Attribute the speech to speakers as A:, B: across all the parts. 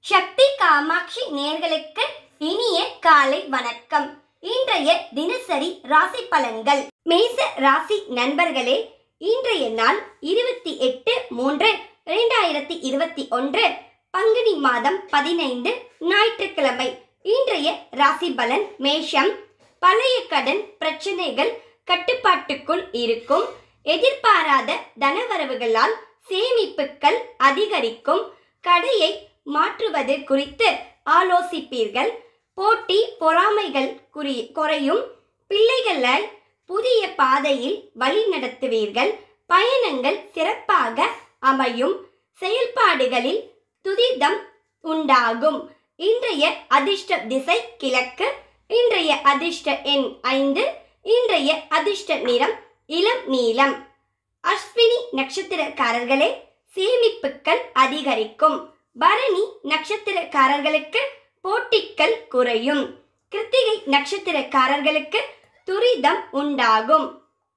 A: சக்தி காமாட்சி நேர்களுக்கு இனிய காலை வணக்கம் இன்றைய தினசரி ராசி பலன்கள் மேச ராசி நண்பர்களே இன்றைய நாள் இருபத்தி எட்டு மூன்று இரண்டாயிரத்தி இருபத்தி ஒன்று பங்குனி மாதம் பதினைந்து ஞாயிற்றுக்கிழமை இன்றைய ராசி பலன் மேஷம் பழைய கடன் பிரச்சனைகள் கட்டுப்பாட்டுக்குள் இருக்கும் எதிர்பாராத தனவரவுகளால் சேமிப்புகள் அதிகரிக்கும் கடையை மாற்றுவது குறித்து ஆலோசிப்பீர்கள் போட்டி பொறாமைகள் குறி குறையும் பிள்ளைகளை புதிய பாதையில் வழிநடத்துவீர்கள் பயணங்கள் சிறப்பாக அமையும் செயல்பாடுகளில் துரிதம் உண்டாகும் இன்றைய அதிர்ஷ்ட திசை கிழக்கு இன்றைய அதிர்ஷ்ட எண் ஐந்து இன்றைய அதிர்ஷ்ட நிறம் இளம் நீலம் அஸ்வினி நட்சத்திரக்காரர்களே சேமிப்புகள் அதிகரிக்கும் பரணி நட்சத்திரக்காரர்களுக்கு போட்டிகள் குறையும் கிருத்திகை நட்சத்திரக்காரர்களுக்கு துரிதம் உண்டாகும்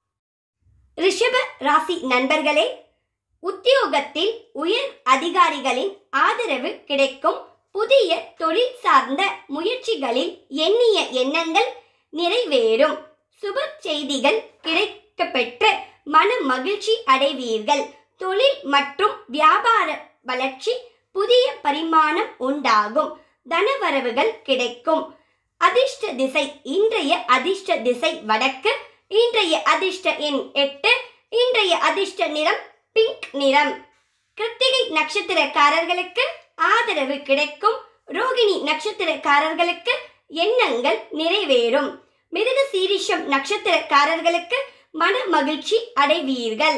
A: ரிஷப ராசி நண்பர்களே உத்தியோகத்தில் உயர் அதிகாரிகளின் ஆதரவு கிடைக்கும் புதிய தொழில் சார்ந்த முயற்சிகளில் எண்ணிய எண்ணங்கள் நிறைவேறும் சுப செய்திகள் கிடைக்கப்பெற்று மன மகிழ்ச்சி அடைவீர்கள் தொழில் மற்றும் வியாபார வளர்ச்சி புதிய பரிமாணம் உண்டாகும் தனவரவுகள் கிடைக்கும் அதிர்ஷ்ட திசை இன்றைய அதிர்ஷ்ட திசை வடக்கு இன்றைய அதிர்ஷ்ட எண் எட்டு இன்றைய அதிர்ஷ்ட நிறம் பிங்க் நிறம் கிருத்திகை நட்சத்திரக்காரர்களுக்கு ஆதரவு கிடைக்கும் ரோகிணி நட்சத்திரக்காரர்களுக்கு எண்ணங்கள் நிறைவேறும் மிருக சீரிஷம் நட்சத்திரக்காரர்களுக்கு மன மகிழ்ச்சி அடைவீர்கள்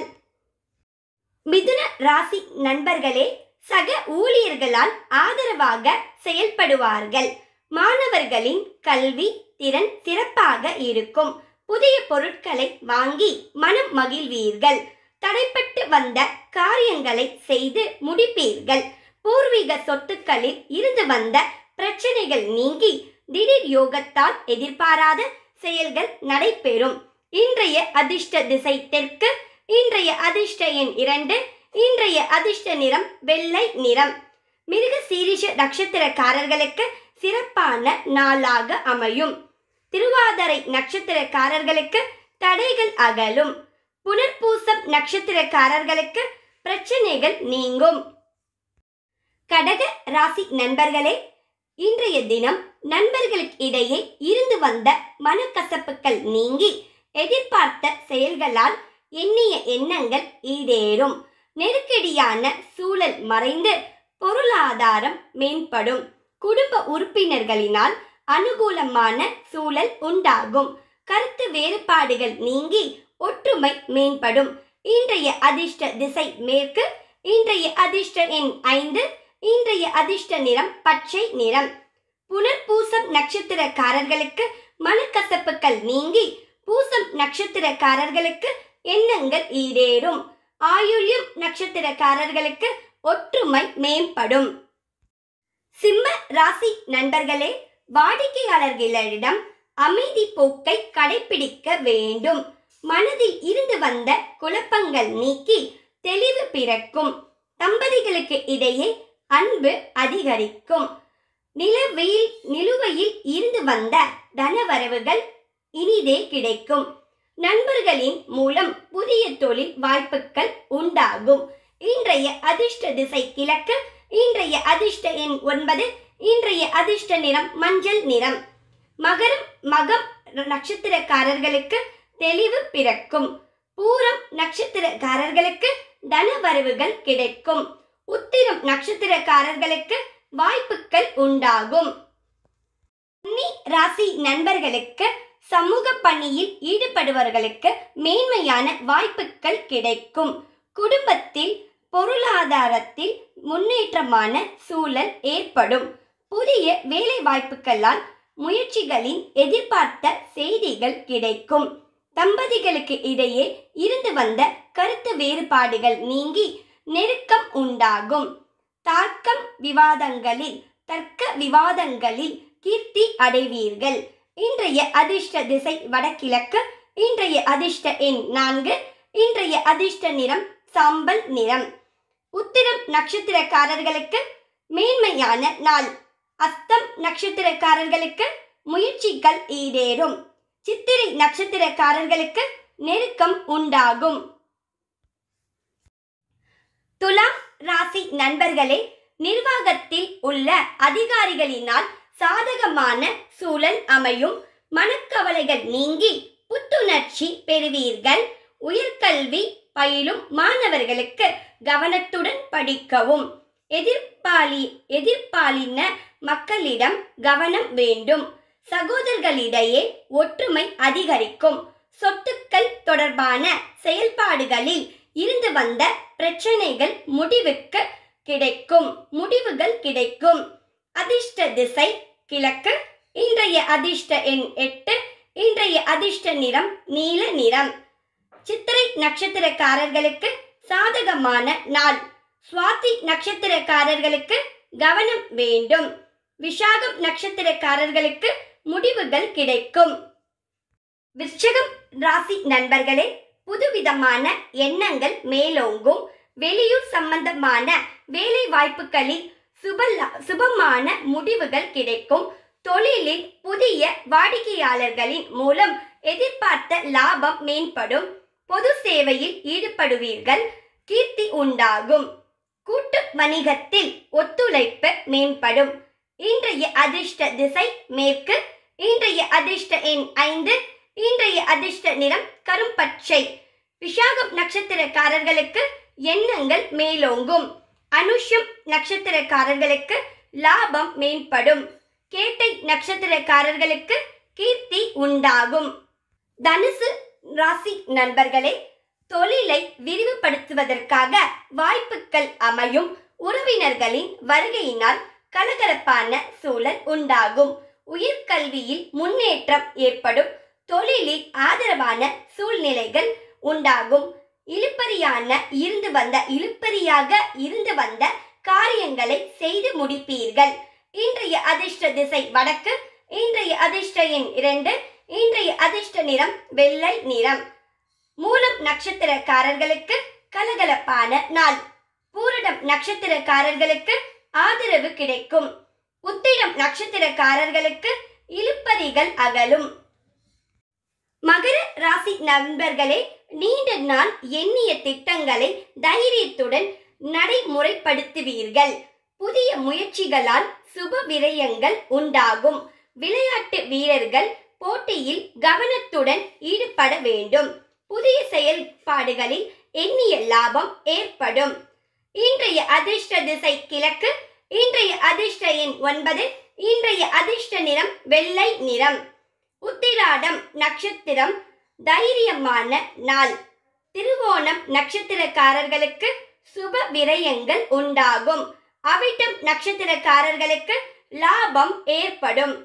A: மிதுன ராசி நண்பர்களே சக ஊழியர்களால் ஆதரவாக செயல்படுவார்கள் மாணவர்களின் கல்வி திறன் சிறப்பாக இருக்கும் புதிய பொருட்களை வாங்கி மனம் மகிழ்வீர்கள் தடைப்பட்டு வந்த காரியங்களை செய்து முடிப்பீர்கள் பூர்வீக சொத்துக்களில் இருந்து வந்த பிரச்சனைகள் நீங்கி திடீர் யோகத்தால் எதிர்பாராத செயல்கள் நடைபெறும் இன்றைய அதிர்ஷ்ட திசை தெற்கு இன்றைய அதிர்ஷ்ட எண் இரண்டு இன்றைய அதிர்ஷ்ட நிறம் வெள்ளை நிறம் மிருக சீரிஷ நட்சத்திரக்காரர்களுக்கு சிறப்பான நாளாக அமையும் திருவாதிரை நட்சத்திரக்காரர்களுக்கு தடைகள் அகலும் புனர்பூசம் நட்சத்திரக்காரர்களுக்கு பிரச்சனைகள் நீங்கும் கடக ராசி நண்பர்களே இன்றைய தினம் நண்பர்களுக்கு இடையே இருந்து வந்த மனக்கசப்புகள் நீங்கி எதிர்பார்த்த செயல்களால் எண்ணிய எண்ணங்கள் ஈடேறும் நெருக்கடியான சூழல் மறைந்து பொருளாதாரம் மேம்படும் குடும்ப உறுப்பினர்களினால் அனுகூலமான சூழல் உண்டாகும் கருத்து வேறுபாடுகள் நீங்கி ஒற்றுமை மேம்படும் இன்றைய அதிர்ஷ்ட திசை மேற்கு இன்றைய அதிர்ஷ்ட எண் ஐந்து இன்றைய அதிர்ஷ்ட நிறம் பச்சை நிறம் புனர்பூசம் நட்சத்திரக்காரர்களுக்கு மனக்கசப்புகள் நீங்கி பூசம் நட்சத்திரக்காரர்களுக்கு எண்ணங்கள் ஈடேறும் ஆயுள்யம் நட்சத்திரக்காரர்களுக்கு ஒற்றுமை மேம்படும் சிம்ம ராசி நண்பர்களே வாடிக்கையாளர்களிடம் அமைதி போக்கை கடைபிடிக்க வேண்டும் மனதில் இருந்து வந்த குழப்பங்கள் நீக்கி தெளிவு பிறக்கும் தம்பதிகளுக்கு இடையே அன்பு அதிகரிக்கும் நிலவையில் நிலுவையில் இருந்து வந்த தனவரவுகள் இனிதே கிடைக்கும் நண்பர்களின் மூலம் புதிய தொழில் வாய்ப்புகள் உண்டாகும் இன்றைய அதிர்ஷ்ட திசை கிழக்கு இன்றைய அதிர்ஷ்ட எண் ஒன்பது இன்றைய அதிர்ஷ்ட நிறம் மஞ்சள் நிறம் மகரம் மகம் நட்சத்திரக்காரர்களுக்கு தெளிவு பிறக்கும் பூரம் நட்சத்திரக்காரர்களுக்கு தனவரவுகள் கிடைக்கும் உத்திரம் நட்சத்திரக்காரர்களுக்கு வாய்ப்புகள் உண்டாகும் கன்னி ராசி நண்பர்களுக்கு சமூக பணியில் ஈடுபடுபவர்களுக்கு மேன்மையான வாய்ப்புகள் கிடைக்கும் குடும்பத்தில் பொருளாதாரத்தில் முன்னேற்றமான சூழல் ஏற்படும் புதிய வேலை வாய்ப்புகளால் முயற்சிகளின் எதிர்பார்த்த செய்திகள் கிடைக்கும் தம்பதிகளுக்கு இடையே இருந்து வந்த கருத்து வேறுபாடுகள் நீங்கி நெருக்கம் உண்டாகும் தார்க்கம் விவாதங்களில் தர்க்க விவாதங்களில் கீர்த்தி அடைவீர்கள் இன்றைய அதிர்ஷ்ட திசை வடகிழக்கு இன்றைய அதிர்ஷ்ட எண் நான்கு இன்றைய அதிர்ஷ்ட நிறம் சாம்பல் நிறம் உத்திரம் நட்சத்திரக்காரர்களுக்கு மேன்மையான நாள் அஸ்தம் நட்சத்திரக்காரர்களுக்கு முயற்சிகள் ஈடேறும் சித்திரை நட்சத்திரக்காரர்களுக்கு நெருக்கம் உண்டாகும் துலாம் ராசி நண்பர்களே நிர்வாகத்தில் உள்ள அதிகாரிகளினால் சாதகமான சூழல் அமையும் மனக்கவலைகள் நீங்கி புத்துணர்ச்சி பெறுவீர்கள் உயர்கல்வி பயிலும் மாணவர்களுக்கு கவனத்துடன் படிக்கவும் எதிர்ப்பாளி எதிர்ப்பாலின மக்களிடம் கவனம் வேண்டும் சகோதரர்களிடையே ஒற்றுமை அதிகரிக்கும் சொத்துக்கள் தொடர்பான செயல்பாடுகளில் இருந்து வந்த பிரச்சனைகள் முடிவுக்கு கிடைக்கும் முடிவுகள் கிடைக்கும் அதிர்ஷ்ட திசை கிழக்கு இன்றைய அதிர்ஷ்ட எண் எட்டு இன்றைய அதிர்ஷ்ட நிறம் நீல நிறம் சித்திரை நட்சத்திரக்காரர்களுக்கு சாதகமான நாள் சுவாதி நட்சத்திரக்காரர்களுக்கு கவனம் வேண்டும் விஷாகம் நட்சத்திரக்காரர்களுக்கு முடிவுகள் கிடைக்கும் விருச்சகம் ராசி நண்பர்களே புதுவிதமான எண்ணங்கள் மேலோங்கும் வெளியூர் சம்பந்தமான வேலை வாய்ப்புகளில் சுப சுபமான முடிவுகள் கிடைக்கும் தொழிலில் புதிய வாடிக்கையாளர்களின் மூலம் எதிர்பார்த்த லாபம் மேம்படும் பொது சேவையில் ஈடுபடுவீர்கள் கீர்த்தி உண்டாகும் கூட்டு வணிகத்தில் ஒத்துழைப்பு மேம்படும் இன்றைய அதிர்ஷ்ட திசை மேற்கு இன்றைய அதிர்ஷ்ட எண் ஐந்து இன்றைய அதிர்ஷ்ட நிறம் கரும்பச்சை விஷாகம் நட்சத்திரக்காரர்களுக்கு எண்ணங்கள் மேலோங்கும் அனுஷம் நட்சத்திரக்காரர்களுக்கு லாபம் மேம்படும் கேட்டை நட்சத்திரக்காரர்களுக்கு கீர்த்தி உண்டாகும் தனுசு ராசி நண்பர்களே தொழிலை விரிவுபடுத்துவதற்காக வாய்ப்புகள் அமையும் உறவினர்களின் வருகையினால் கலகலப்பான சூழல் உண்டாகும் உயர்கல்வியில் முன்னேற்றம் ஏற்படும் தொழிலில் ஆதரவான சூழ்நிலைகள் உண்டாகும் இழுப்பறியான இருந்து வந்த இழுப்பறியாக இருந்து வந்த காரியங்களை செய்து முடிப்பீர்கள் இன்றைய அதிர்ஷ்ட திசை வடக்கு இன்றைய அதிர்ஷ்ட எண் இரண்டு இன்றைய அதிர்ஷ்ட நிறம் வெள்ளை நிறம் மூலம் நட்சத்திரக்காரர்களுக்கு கலகலப்பான நாள் பூரடம் நட்சத்திரக்காரர்களுக்கு ஆதரவு கிடைக்கும் உத்திரம் நட்சத்திரக்காரர்களுக்கு இழுப்பறிகள் அகலும் மகர ராசி நண்பர்களே நீண்ட நாள் எண்ணிய திட்டங்களை தைரியத்துடன் நடைமுறைப்படுத்துவீர்கள் புதிய முயற்சிகளால் சுப விரயங்கள் உண்டாகும் விளையாட்டு வீரர்கள் போட்டியில் கவனத்துடன் ஈடுபட வேண்டும் புதிய செயல்பாடுகளில் எண்ணிய லாபம் ஏற்படும் இன்றைய அதிர்ஷ்ட திசை கிழக்கு இன்றைய அதிர்ஷ்ட எண் ஒன்பது இன்றைய அதிர்ஷ்ட நிறம் வெள்ளை நிறம் உத்திராடம் நட்சத்திரம் தைரியமான நாள் திருவோணம் நட்சத்திரக்காரர்களுக்கு சுப விரயங்கள் உண்டாகும் அவிட்டம் நட்சத்திரக்காரர்களுக்கு லாபம் ஏற்படும்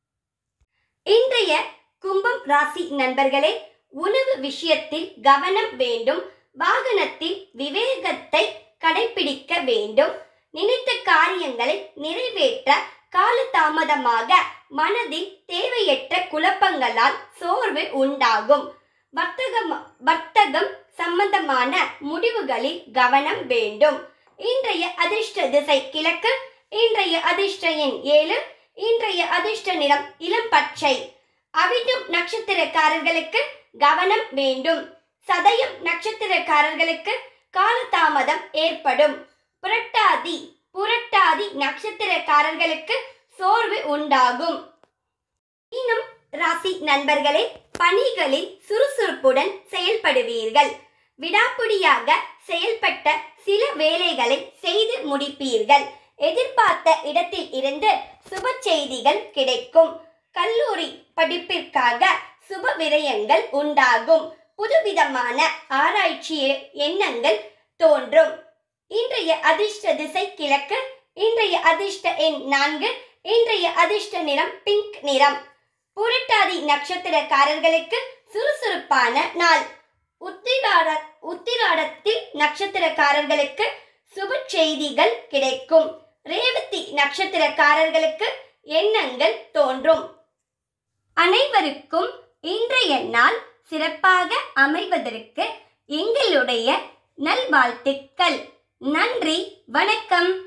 A: இன்றைய கும்பம் ராசி நண்பர்களே உணவு விஷயத்தில் கவனம் வேண்டும் வாகனத்தில் விவேகத்தை கடைபிடிக்க வேண்டும் நினைத்த காரியங்களை நிறைவேற்ற காலதாமதமாக மனதில் தேவையற்ற குழப்பங்களால் சோர்வு உண்டாகும் வர்த்தகம் வர்த்தகம் சம்பந்தமான முடிவுகளில் கவனம் வேண்டும் இன்றைய அதிர்ஷ்ட திசை கிழக்கு இன்றைய அதிர்ஷ்ட எண் ஏழு இன்றைய அதிர்ஷ்ட நிறம் இளம் பச்சை அவிட்டம் நட்சத்திரக்காரர்களுக்கு கவனம் வேண்டும் சதயம் நட்சத்திரக்காரர்களுக்கு காலதாமதம் ஏற்படும் புரட்டாதி புரட்டாதி நட்சத்திரக்காரர்களுக்கு சோர்வு உண்டாகும் இன்னும் ராசி நண்பர்களே பணிகளில் சுறுசுறுப்புடன் செயல்படுவீர்கள் விடாப்பிடியாக செயல்பட்ட சில வேலைகளை செய்து முடிப்பீர்கள் எதிர்பார்த்த இடத்தில் இருந்து சுப செய்திகள் கிடைக்கும் கல்லூரி படிப்பிற்காக சுப விரயங்கள் உண்டாகும் புதுவிதமான ஆராய்ச்சி எண்ணங்கள் தோன்றும் இன்றைய அதிர்ஷ்ட திசை கிழக்கு இன்றைய அதிர்ஷ்ட எண் நான்கு இன்றைய அதிர்ஷ்ட நிறம் பிங்க் நிறம் புரட்டாதி நட்சத்திரக்காரர்களுக்கு சுறுசுறுப்பான நாள் உத்திராட உத்திராடத்தில் நட்சத்திரக்காரர்களுக்கு சுப செய்திகள் கிடைக்கும் ரேவதி நட்சத்திரக்காரர்களுக்கு எண்ணங்கள் தோன்றும் அனைவருக்கும் இன்றைய நாள் சிறப்பாக அமைவதற்கு எங்களுடைய நல்வாழ்த்துக்கள் நன்றி வணக்கம்